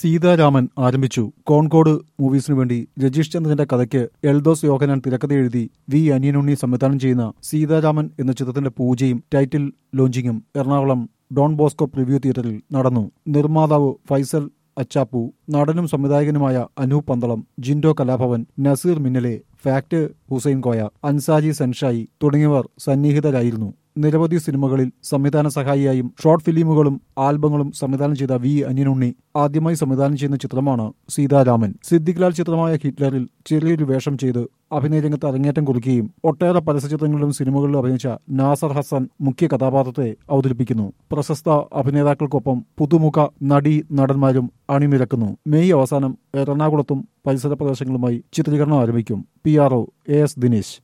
സീതാരാമൻ ആരംഭിച്ചു കോൺകോഡ് മൂവീസിനു വേണ്ടി രജീഷ് ചന്ദ്രന്റെ കഥയ്ക്ക് എൽദോസ് യോഹനാൻ തിരക്കഥ എഴുതി വി അനിയനുണ്ണി സംവിധാനം ചെയ്യുന്ന സീതാരാമൻ എന്ന ചിത്രത്തിന്റെ പൂജയും ടൈറ്റിൽ ലോഞ്ചിങ്ങും എറണാകുളം ഡോൺ ബോസ്കോ പ്രിവ്യൂ തിയേറ്ററിൽ നടന്നു നിർമ്മാതാവ് ഫൈസൽ അച്ചാപ്പു നടനും സംവിധായകനുമായ അനൂപ് പന്തളം ജിൻഡോ കലാഭവൻ നസീർ മിന്നലെ ഫാക്ട് ഹുസൈൻ കോയ അൻസാരി സൻഷായി തുടങ്ങിയവർ സന്നിഹിതരായിരുന്നു നിരവധി സിനിമകളിൽ സംവിധാന സഹായിയായും ഷോർട്ട് ഫിലിമുകളും ആൽബങ്ങളും സംവിധാനം ചെയ്ത വി അനിയനുണ്ണി ആദ്യമായി സംവിധാനം ചെയ്യുന്ന ചിത്രമാണ് സീതാരാമൻ സിദ്ദിഖ് ലാൽ ചിത്രമായ ഹിറ്റ്ലറിൽ ചെറിയൊരു വേഷം ചെയ്ത് അഭിനയ രംഗത്ത് അരങ്ങേറ്റം കുറിക്കുകയും ഒട്ടേറെ പരസ്യചിത്രങ്ങളിലും സിനിമകളിലും അഭിനയിച്ച നാസർ ഹസൻ മുഖ്യ കഥാപാത്രത്തെ അവതരിപ്പിക്കുന്നു പ്രശസ്ത അഭിനേതാക്കൾക്കൊപ്പം പുതുമുഖ നടി നടന്മാരും അണിനിരക്കുന്നു മെയ് അവസാനം എറണാകുളത്തും പരിസര പ്രദേശങ്ങളുമായി ചിത്രീകരണം ആരംഭിക്കും P R O A S Dinesh